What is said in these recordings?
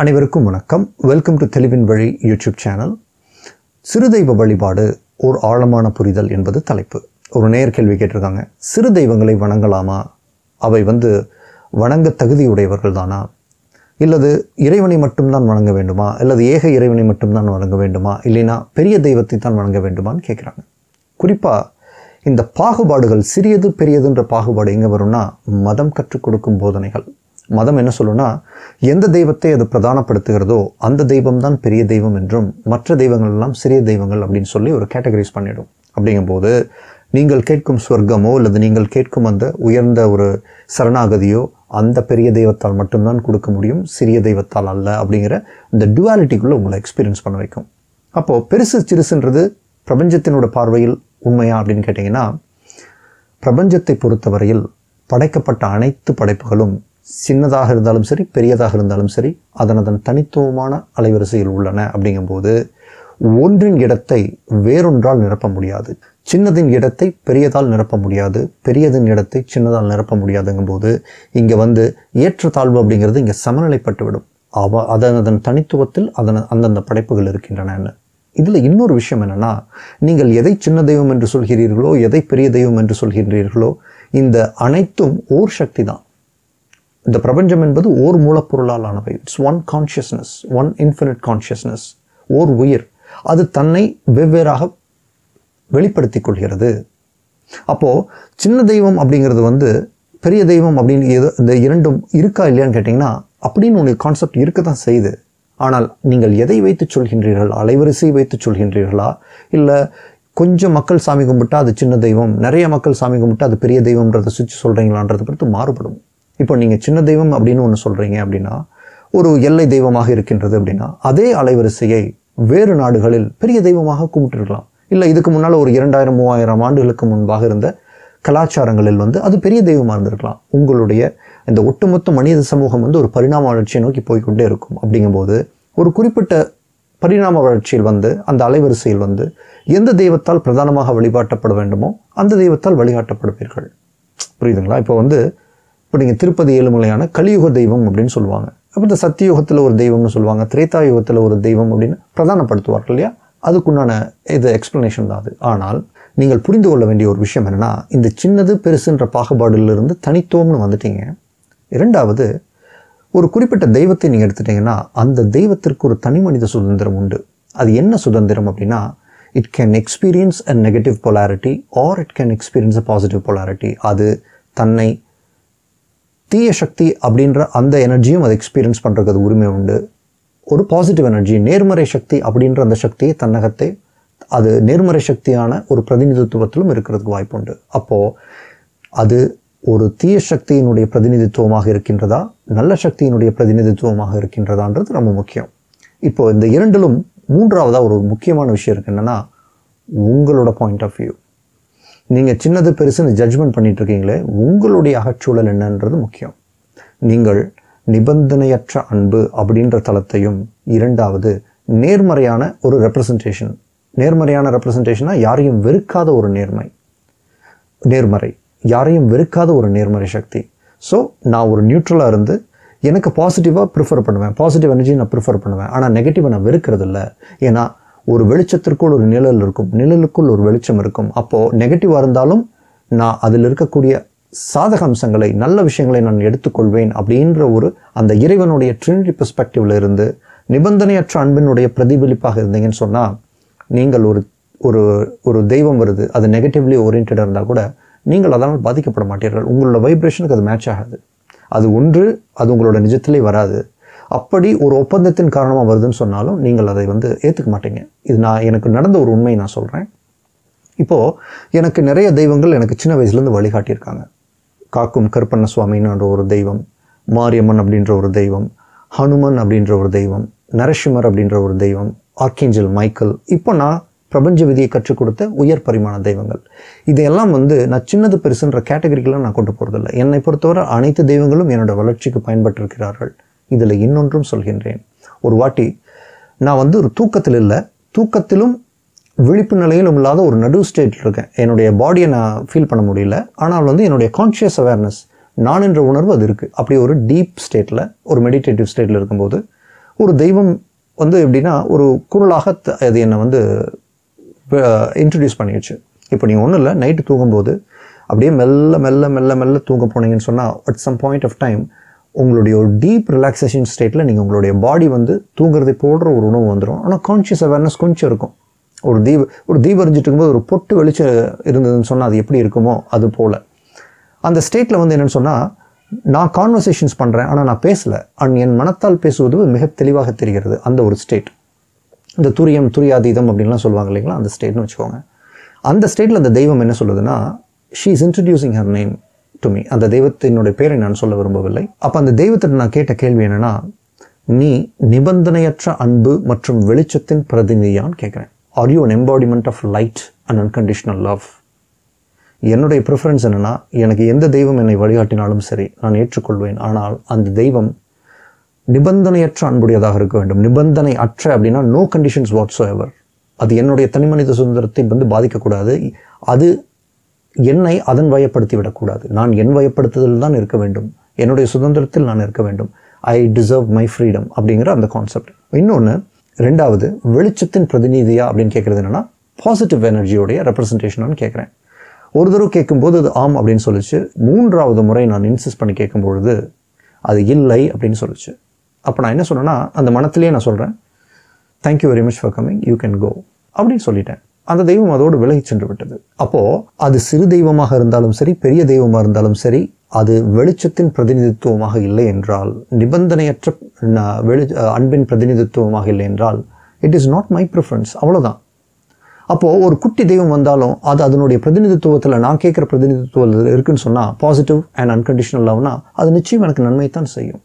அனைவருக்கும் வணக்கம் welcome to தெளிவின் வழி யூடியூப் சேனல் சிறு தெய்வ வழிபாடு ஒரு ஆழமான புரிதல் என்பது தலைப்பு ஒரு நேர் கேள்வி கேட்டிருக்காங்க சிறு தெய்வங்களை வணங்கலாமா அவை வந்து வணங்க தகுதியுடையவர்கள் தானா இல்லது இறைவனை மட்டும்தான் வணங்க வேண்டுமா அல்லது ஏக இறைவனை மட்டும்தான் வணங்க வேண்டுமா இல்லைனா பெரிய தெய்வத்தை தான் வணங்க வேண்டுமான்னு கேட்குறாங்க குறிப்பாக இந்த பாகுபாடுகள் சிறியது பெரியதுன்ற பாகுபாடு எங்கே வரும்னா மதம் கற்றுக் கொடுக்கும் போதனைகள் மதம் என்ன சொல்லுன்னா எந்த தெய்வத்தை அது பிரதானப்படுத்துகிறதோ அந்த தெய்வம் தான் பெரிய தெய்வம் என்றும் மற்ற தெய்வங்கள் எல்லாம் சிறிய தெய்வங்கள் அப்படின்னு சொல்லி ஒரு கேட்டகரைஸ் பண்ணிடும் அப்படிங்கும்போது நீங்கள் கேட்கும் சொர்க்கமோ அல்லது நீங்கள் கேட்கும் அந்த உயர்ந்த ஒரு சரணாகதியோ அந்த பெரிய தெய்வத்தால் மட்டும்தான் கொடுக்க முடியும் சிறிய தெய்வத்தால் அல்ல அப்படிங்கிற இந்த டுவாலிட்டிக்குள்ளே உங்களை எக்ஸ்பீரியன்ஸ் பண்ண வைக்கும் அப்போது பெருசு சிறுசுன்றது பிரபஞ்சத்தினோட பார்வையில் உண்மையா அப்படின்னு கேட்டிங்கன்னா பிரபஞ்சத்தை பொறுத்தவரையில் படைக்கப்பட்ட அனைத்து படைப்புகளும் சின்னதாக இருந்தாலும் சரி பெரியதாக இருந்தாலும் சரி அதன் அதன் தனித்துவமான அலைவரிசையில் உள்ளன அப்படிங்கும்போது ஒன்றின் இடத்தை வேறொன்றால் நிரப்ப முடியாது சின்னதின் இடத்தை பெரியதால் நிரப்ப முடியாது பெரியதின் இடத்தை சின்னதால் நிரப்ப முடியாதுங்கும்போது இங்கே வந்து ஏற்றத்தாழ்வு அப்படிங்கிறது இங்கே சமநிலைப்பட்டு விடும் அவ அதன் அதன் தனித்துவத்தில் அதன் அந்தந்த படைப்புகள் இருக்கின்றன இதில் இன்னொரு விஷயம் என்னென்னா நீங்கள் எதை சின்ன தெய்வம் என்று சொல்கிறீர்களோ எதை பெரிய தெய்வம் என்று சொல்கின்றீர்களோ இந்த அனைத்தும் ஓர் சக்தி தான் இந்த பிரபஞ்சம் என்பது ஓர் மூலப்பொருளால் ஆனவை it's one consciousness one infinite consciousness ஓர் உயிர் அது தன்னை வெவ்வேறாக வெளிப்படுத்திக் கொள்கிறது அப்போது சின்ன தெய்வம் அப்படிங்கிறது வந்து பெரிய தெய்வம் அப்படின்னு ஏதோ இந்த இரண்டும் இருக்கா இல்லையான்னு கேட்டிங்கன்னா அப்படின்னு உங்களுக்கு கான்செப்ட் இருக்க தான் செய்யுது ஆனால் நீங்கள் எதை வைத்து சொல்கின்றீர்கள் அலைவரிசை வைத்து சொல்கின்றீர்களா இல்லை கொஞ்சம் மக்கள் சாமி கும்பிட்டா அது சின்ன தெய்வம் நிறைய மக்கள் சாமி கும்பிட்டா அது பெரிய தெய்வம்ன்றதை சுற்றி சொல்கிறீங்களான்றதை பொறுத்து மாறுபடும் இப்போ நீங்கள் சின்ன தெய்வம் அப்படின்னு ஒன்று சொல்கிறீங்க அப்படின்னா ஒரு எல்லை தெய்வமாக இருக்கின்றது அப்படின்னா அதே அலைவரிசையை வேறு நாடுகளில் பெரிய தெய்வமாக கும்பிட்டுருக்கலாம் இல்லை இதுக்கு முன்னால் ஒரு இரண்டாயிரம் மூவாயிரம் ஆண்டுகளுக்கு முன்பாக இருந்த கலாச்சாரங்களில் வந்து அது பெரிய தெய்வமாக இருந்திருக்கலாம் உங்களுடைய இந்த ஒட்டுமொத்த மனித சமூகம் வந்து ஒரு பரிணாம வளர்ச்சியை நோக்கி போய்கொண்டே இருக்கும் அப்படிங்கும்போது ஒரு குறிப்பிட்ட பரிணாம வளர்ச்சியில் வந்து அந்த அலைவரிசையில் வந்து எந்த தெய்வத்தால் பிரதானமாக வழிபாட்டப்பட வேண்டுமோ அந்த தெய்வத்தால் வழிகாட்டப்படுவீர்கள் புரியுதுங்களா இப்போ வந்து இப்போ நீங்கள் திருப்பதி ஏழுமலையான கலியுக தெய்வம் அப்படின்னு சொல்லுவாங்க அப்போ இந்த சத்தியுகத்தில் ஒரு தெய்வம்னு சொல்லுவாங்க திரேதா யுகத்தில் ஒரு தெய்வம் அப்படின்னு பிரதானப்படுத்துவார்கள் இல்லையா அதுக்குண்டான இது எக்ஸ்ப்ளனேஷன் தான் அது ஆனால் நீங்கள் புரிந்து கொள்ள வேண்டிய ஒரு விஷயம் என்னென்னா இந்த சின்னது பெருசுன்ற பாகுபாடிலிருந்து தனித்துவம்னு வந்துட்டீங்க இரண்டாவது ஒரு குறிப்பிட்ட தெய்வத்தை நீங்கள் எடுத்துட்டீங்கன்னா அந்த தெய்வத்திற்கு ஒரு தனி மனித சுதந்திரம் உண்டு அது என்ன சுதந்திரம் அப்படின்னா it can experience a negative polarity or it can experience a positive polarity அது தன்னை தீய சக்தி அப்படின்ற அந்த எனர்ஜியும் அதை எக்ஸ்பீரியன்ஸ் பண்ணுறதுக்கு அது உரிமை உண்டு ஒரு பாசிட்டிவ் எனர்ஜி நேர்மறை சக்தி அப்படின்ற அந்த சக்தியை தன்னகத்தை அது நேர்மறை சக்தியான ஒரு பிரதிநிதித்துவத்திலும் இருக்கிறதுக்கு வாய்ப்பு உண்டு அப்போது அது ஒரு தீய சக்தியினுடைய பிரதிநிதித்துவமாக இருக்கின்றதா நல்ல சக்தியினுடைய பிரதிநிதித்துவமாக இருக்கின்றதான்றது ரொம்ப முக்கியம் இப்போ இந்த இரண்டிலும் மூன்றாவதாக ஒரு முக்கியமான விஷயம் இருக்கு என்னென்னா உங்களோட பாயிண்ட் ஆஃப் வியூ நீங்கள் சின்னது பெருசுன்னு ஜட்ஜ்மெண்ட் பண்ணிட்டு இருக்கீங்களே உங்களுடைய அகச்சூழல் என்னன்றது முக்கியம் நீங்கள் நிபந்தனையற்ற அன்பு அப்படின்ற தளத்தையும் இரண்டாவது நேர்மறையான ஒரு ரெப்ரசன்டேஷன் நேர்மறையான ரெப்ரசன்டேஷனாக யாரையும் வெறுக்காத ஒரு நேர்மை நேர்மறை யாரையும் வெறுக்காத ஒரு நேர்மறை சக்தி ஸோ நான் ஒரு நியூட்ரலாக இருந்து எனக்கு பாசிட்டிவாக ப்ரிஃபர் பண்ணுவேன் பாசிட்டிவ் எனர்ஜி நான் ப்ரிஃபர் பண்ணுவேன் ஆனால் நெகட்டிவை நான் வெறுக்கிறது இல்லை ஏன்னா ஒரு வெளிச்சத்திற்குள் ஒரு நிழல் இருக்கும் நிழலுக்குள் ஒரு வெளிச்சம் இருக்கும் அப்போது நெகட்டிவாக இருந்தாலும் நான் அதில் இருக்கக்கூடிய சாதக அம்சங்களை நல்ல விஷயங்களை நான் எடுத்துக்கொள்வேன் அப்படின்ற ஒரு அந்த இறைவனுடைய ட்ரினிட்டி பெர்ஸ்பெக்டிவ்ல இருந்து நிபந்தனையற்ற அன்பினுடைய பிரதிபலிப்பாக இருந்தீங்கன்னு சொன்னால் நீங்கள் ஒரு ஒரு ஒரு தெய்வம் வருது அது நெகட்டிவ்லி ஓரியன்டாக இருந்தால் கூட நீங்கள் அதனால் பாதிக்கப்பட மாட்டீர்கள் உங்களோட வைப்ரேஷனுக்கு அது மேட்ச் ஆகாது அது ஒன்று அது உங்களோட நிஜத்திலே வராது அப்படி ஒரு ஒப்பந்தத்தின் காரணமாக வருதுன்னு சொன்னாலும் நீங்கள் அதை வந்து ஏற்றுக்க மாட்டீங்க இது நான் எனக்கு நடந்த ஒரு உண்மையை நான் சொல்கிறேன் இப்போது எனக்கு நிறைய தெய்வங்கள் எனக்கு சின்ன வயசுலேருந்து வழிகாட்டியிருக்காங்க காக்கும் கருப்பண்ண சுவாமின்னு ஒரு தெய்வம் மாரியம்மன் அப்படின்ற ஒரு தெய்வம் ஹனுமன் அப்படின்ற ஒரு தெய்வம் நரசிம்மர் அப்படின்ற ஒரு தெய்வம் ஆர்கேஞ்சல் மைக்கேல் இப்போ நான் பிரபஞ்ச விதியை கற்றுக் கொடுத்த உயர் பரிமாண தெய்வங்கள் இதையெல்லாம் வந்து நான் சின்னது பெருசுன்ற கேட்டகரிக்கெலாம் நான் கொண்டு போகிறதில்ல என்னை பொறுத்தவரை அனைத்து தெய்வங்களும் என்னோட வளர்ச்சிக்கு பயன்பட்டிருக்கிறார்கள் இதில் இன்னொன்றும் சொல்கின்றேன் ஒரு வாட்டி நான் வந்து ஒரு தூக்கத்தில் இல்லை தூக்கத்திலும் விழிப்பு நிலையிலும் இல்லாத ஒரு நடு ஸ்டேட்டில் இருக்கேன் என்னுடைய பாடியை நான் ஃபீல் பண்ண முடியல ஆனால் வந்து என்னுடைய கான்ஷியஸ் அவேர்னஸ் நான் என்ற உணர்வு அது இருக்குது அப்படி ஒரு டீப் ஸ்டேட்டில் ஒரு மெடிடேட்டிவ் ஸ்டேட்டில் இருக்கும்போது ஒரு தெய்வம் வந்து எப்படின்னா ஒரு குரலாக த- அது என்னை வந்து இன்ட்ரடியூஸ் பண்ணிடுச்சு இப்போ நீங்கள் ஒன்றும் இல்லை நைட்டு தூங்கும்போது அப்படியே மெல்ல மெல்ல மெல்ல மெல்ல தூங்க போனீங்கன்னு சொன்னால் at some point of time உங்களுடைய ஒரு டீப் ரிலாக்ஸேஷன் ஸ்டேட்டில் நீங்கள் உங்களுடைய பாடி வந்து தூங்குறதை போடுற ஒரு உணவு வந்துடும் ஆனால் கான்ஷியஸ் அவேர்னஸ் கொஞ்சம் இருக்கும் ஒரு தீப ஒரு தீபம் எரிஞ்சிட்டு இருக்கும்போது ஒரு பொட்டு வெளிச்சம் இருந்ததுன்னு சொன்னால் அது எப்படி இருக்குமோ அது போல் அந்த ஸ்டேட்டில் வந்து என்னென்னு சொன்னால் நான் கான்வர்சேஷன்ஸ் பண்ணுறேன் ஆனால் நான் பேசலை அண்ட் என் மனத்தால் பேசுவது மிக தெளிவாக தெரிகிறது அந்த ஒரு ஸ்டேட் இந்த துரியம் துரியாதீதம் அப்படின்லாம் சொல்லுவாங்க இல்லைங்களா அந்த ஸ்டேட்னு வச்சுக்கோங்க அந்த ஸ்டேட்டில் அந்த தெய்வம் என்ன சொல்லுதுன்னா she is introducing her name to me அந்த தெய்வத்தினுடைய பேரை நான் சொல்ல விரும்பவில்லை அப்போ அந்த தெய்வத்திட்ட நான் கேட்ட கேள்வி என்னன்னா நீ நிபந்தனையற்ற அன்பு மற்றும் வெளிச்சத்தின் பிரதிநிதியான்னு கேட்குறேன் are you an embodiment of light and unconditional love என்னுடைய ப்ரிஃபரன்ஸ் என்னென்னா எனக்கு எந்த தெய்வம் என்னை வழிகாட்டினாலும் சரி நான் ஏற்றுக்கொள்வேன் ஆனால் அந்த தெய்வம் நிபந்தனையற்ற அன்புடையதாக இருக்க வேண்டும் நிபந்தனை அற்ற அப்படின்னா நோ கண்டிஷன்ஸ் வாட்ஸ் எவர் அது என்னுடைய தனிமனித சுதந்திரத்தை வந்து பாதிக்கக்கூடாது அது என்னை அதன் வயப்படுத்தி விடக்கூடாது நான் என் வயப்படுத்துதல் தான் இருக்க வேண்டும் என்னுடைய சுதந்திரத்தில் நான் இருக்க வேண்டும் ஐ டிசர்வ் மை ஃப்ரீடம் அப்படிங்கிற அந்த கான்செப்ட் இன்னொன்று ரெண்டாவது வெளிச்சத்தின் பிரதிநிதியா அப்படின்னு கேட்குறது என்னென்னா பாசிட்டிவ் எனர்ஜியோடைய ரெப்ரசன்டேஷனான்னு கேட்குறேன் ஒரு தடவை கேட்கும்போது அது ஆம் அப்படின்னு சொல்லுச்சு மூன்றாவது முறை நான் இன்சிஸ்ட் பண்ணி கேட்கும்பொழுது அது இல்லை அப்படின்னு சொல்லுச்சு அப்போ நான் என்ன சொன்னேன்னா அந்த மனத்திலேயே நான் சொல்கிறேன் thank you very much for coming you can go அப்படின்னு சொல்லிட்டேன் அந்த தெய்வம் அதோடு விலகி சென்று விட்டது அப்போது அது சிறு தெய்வமாக இருந்தாலும் சரி பெரிய தெய்வமாக இருந்தாலும் சரி அது வெளிச்சத்தின் பிரதிநிதித்துவமாக இல்லை என்றால் நிபந்தனையற்ற ந- வெளி அன்பின் பிரதிநிதித்துவமாக இல்லை என்றால் it is not my preference அவ்வளோதான் அப்போது ஒரு குட்டி தெய்வம் வந்தாலும் அது அதனுடைய பிரதிநிதித்துவத்தில் நான் கேட்குற பிரதிநிதித்துவத்தில் இருக்குன்னு சொன்னால் பாசிட்டிவ் அண்ட் அன்கண்டிஷனல் லவ்னா அது நிச்சயம் எனக்கு நன்மை தான் செய்யும்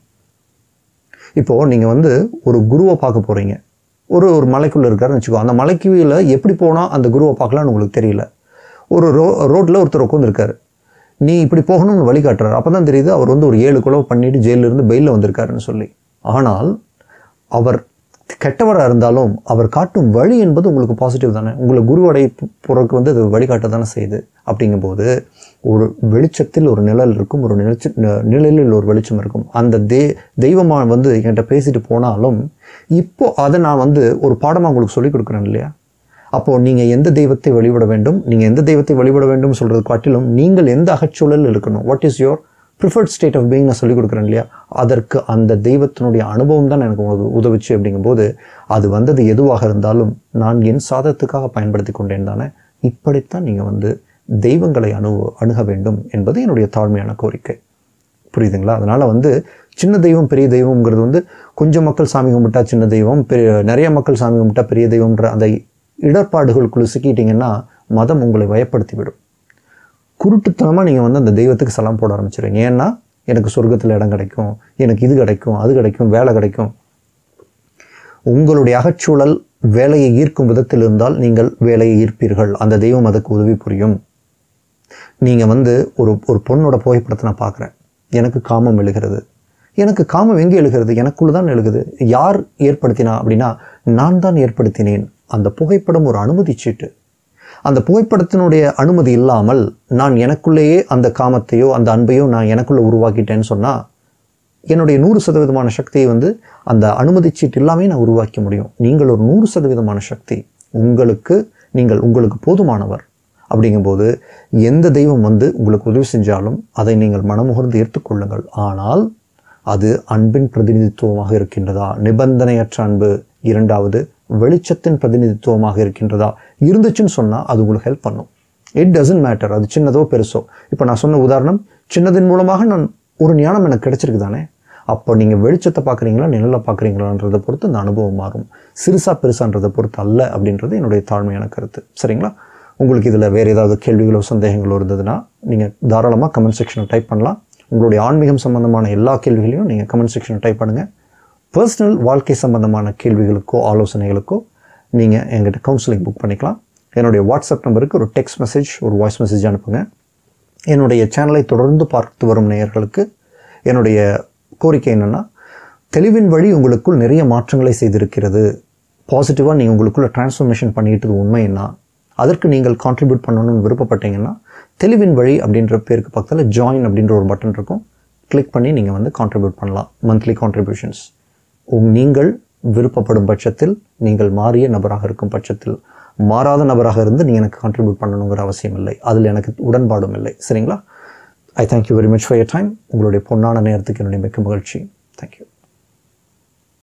இப்போது நீங்கள் வந்து ஒரு குருவை பார்க்க போகிறீங்க ஒரு ஒரு மலைக்குள்ளே இருக்காருன்னு வச்சுக்கோ அந்த மலைக்குள்ள எப்படி போனால் அந்த குருவை பார்க்கலாம்னு உங்களுக்கு தெரியல ஒரு ரோ ரோட்டில் ஒருத்தர் உட்காந்துருக்காரு நீ இப்படி போகணும்னு வழி காட்டுறாரு அப்போ தான் தெரியுது அவர் வந்து ஒரு ஏழு குலவை பண்ணிட்டு ஜெயிலில் இருந்து பெயிலில் வந்திருக்காருன்னு சொல்லி ஆனால் அவர் கெட்டவராக இருந்தாலும் அவர் காட்டும் வழி என்பது உங்களுக்கு பாசிட்டிவ் தானே உங்களை குருவடை போகிறதுக்கு வந்து அது வழிகாட்ட தானே செய்யுது அப்படிங்கும்போது ஒரு வெளிச்சத்தில் ஒரு நிழல் இருக்கும் ஒரு நிலச்ச ந- நிழலில் ஒரு வெளிச்சம் இருக்கும் அந்த தே தெய்வமாக வந்து என்கிட்ட பேசிட்டு போனாலும் இப்போ அதை நான் வந்து ஒரு பாடமாக உங்களுக்கு சொல்லிக் கொடுக்குறேன் இல்லையா அப்போது நீங்கள் எந்த தெய்வத்தை வழிபட வேண்டும் நீங்கள் எந்த தெய்வத்தை வழிபட வேண்டும் சொல்கிறது காட்டிலும் நீங்கள் எந்த அகச்சூழல் இருக்கணும் what is your preferred state of being நான் சொல்லிக் கொடுக்குறேன் இல்லையா அதற்கு அந்த தெய்வத்தினுடைய அனுபவம் தான் எனக்கு உதவு- உதவுச்சு அப்படிங்கும்போது அது வந்தது எதுவாக இருந்தாலும் நான் என் சாதத்துக்காக பயன்படுத்தி கொண்டேன் தானே இப்படித்தான் நீங்கள் வந்து தெய்வங்களை அணு அணுக வேண்டும் என்பது என்னுடைய தாழ்மையான கோரிக்கை புரியுதுங்களா அதனால் வந்து சின்ன தெய்வம் பெரிய தெய்வம்ங்கிறது வந்து கொஞ்சம் மக்கள் சாமி கும்பிட்டா சின்ன தெய்வம் பெரிய நிறைய மக்கள் சாமி கும்பிட்டா பெரிய தெய்வம்ன்ற அந்த இடர்பாடுகளுக்குள்ள சிக்கிட்டீங்கன்னா மதம் உங்களை வயப்படுத்தி விடும் குருட்டுத்தனமாக நீங்கள் வந்து அந்த தெய்வத்துக்கு சலாம் போட ஆரம்பிச்சிடுவீங்க ஏன்னா எனக்கு சொர்க்கத்தில் இடம் கிடைக்கும் எனக்கு இது கிடைக்கும் அது கிடைக்கும் வேலை கிடைக்கும் உங்களுடைய அகச்சூழல் வேலையை ஈர்க்கும் விதத்தில் இருந்தால் நீங்கள் வேலையை ஈர்ப்பீர்கள் அந்த தெய்வம் அதுக்கு உதவி புரியும் நீங்கள் வந்து ஒரு ஒரு பொண்ணோட புகைப்படத்தை நான் பார்க்குறேன் எனக்கு காமம் எழுகிறது எனக்கு காமம் எங்கே எழுகிறது எனக்குள்ள தான் எழுகுது யார் ஏற்படுத்தினா அப்படின்னா நான் தான் ஏற்படுத்தினேன் அந்த புகைப்படம் ஒரு அனுமதி சீட்டு அந்த புகைப்படத்தினுடைய அனுமதி இல்லாமல் நான் எனக்குள்ளேயே அந்த காமத்தையோ அந்த அன்பையோ நான் எனக்குள்ளே உருவாக்கிட்டேன்னு சொன்னால் என்னுடைய நூறு சதவீதமான சக்தியை வந்து அந்த அனுமதி சீட்டு எல்லாமே நான் உருவாக்க முடியும் நீங்கள் ஒரு நூறு சதவீதமான சக்தி உங்களுக்கு நீங்கள் உங்களுக்கு போதுமானவர் அப்படிங்கும்போது எந்த தெய்வம் வந்து உங்களுக்கு உதவி செஞ்சாலும் அதை நீங்கள் மனமுகர்ந்து ஏற்றுக்கொள்ளுங்கள் ஆனால் அது அன்பின் பிரதிநிதித்துவமாக இருக்கின்றதா நிபந்தனையற்ற அன்பு இரண்டாவது வெளிச்சத்தின் பிரதிநிதித்துவமாக இருக்கின்றதா இருந்துச்சுன்னு சொன்னால் அது உங்களுக்கு ஹெல்ப் பண்ணும் இட் டசன்ட் மேட்டர் அது சின்னதோ பெருசோ இப்போ நான் சொன்ன உதாரணம் சின்னதின் மூலமாக நான் ஒரு ஞானம் எனக்கு கிடைச்சிருக்கு தானே அப்போ நீங்கள் வெளிச்சத்தை பார்க்குறீங்களா நிழலை பார்க்குறீங்களான்றதை பொறுத்து அந்த அனுபவம் மாறும் சிறுசா பெருசான்றதை பொறுத்து அல்ல அப்படின்றது என்னுடைய தாழ்மையான கருத்து சரிங்களா உங்களுக்கு இதில் வேறு ஏதாவது கேள்விகளோ சந்தேகங்களோ இருந்ததுன்னா நீங்கள் தாராளமாக கமெண்ட் செக்ஷனில் டைப் பண்ணலாம் உங்களுடைய ஆன்மீகம் சம்பந்தமான எல்லா கேள்விகளையும் நீங்கள் கமெண்ட் செக்ஷனில் டைப் பண்ணுங்கள் பர்சனல் வாழ்க்கை சம்பந்தமான கேள்விகளுக்கோ ஆலோசனைகளுக்கோ நீங்கள் எங்கிட்ட கவுன்சிலிங் புக் பண்ணிக்கலாம் என்னுடைய வாட்ஸ்அப் நம்பருக்கு ஒரு டெக்ஸ்ட் மெசேஜ் ஒரு வாய்ஸ் மெசேஜ் அனுப்புங்க என்னுடைய சேனலை தொடர்ந்து பார்த்து வரும் நேயர்களுக்கு என்னுடைய கோரிக்கை என்னென்னா தெளிவின் வழி உங்களுக்குள் நிறைய மாற்றங்களை செய்திருக்கிறது பாசிட்டிவாக நீங்கள் உங்களுக்குள்ள டிரான்ஸ்ஃபர்மேஷன் பண்ணிக்கிட்டது உண்மைன்னா அதற்கு நீங்கள் கான்ட்ரிபியூட் பண்ணணும்னு விருப்பப்பட்டீங்கன்னா தெளிவின் வழி அப்படின்ற பேருக்கு பக்கத்தில் ஜாயின் அப்படின்ற ஒரு பட்டன் இருக்கும் கிளிக் பண்ணி நீங்கள் வந்து கான்ட்ரிபியூட் பண்ணலாம் மந்த்லி கான்ட்ரிபியூஷன்ஸ் உங் நீங்கள் விருப்பப்படும் பட்சத்தில் நீங்கள் மாறிய நபராக இருக்கும் பட்சத்தில் மாறாத நபராக இருந்து நீங்கள் எனக்கு கான்ட்ரிபியூட் பண்ணணுங்கிற அவசியம் இல்லை அதில் எனக்கு உடன்பாடும் இல்லை சரிங்களா I thank you very much for your time உங்களுடைய பொன்னான நேரத்துக்கு என்னுடைய மிக்க மகிழ்ச்சி தேங்க்யூ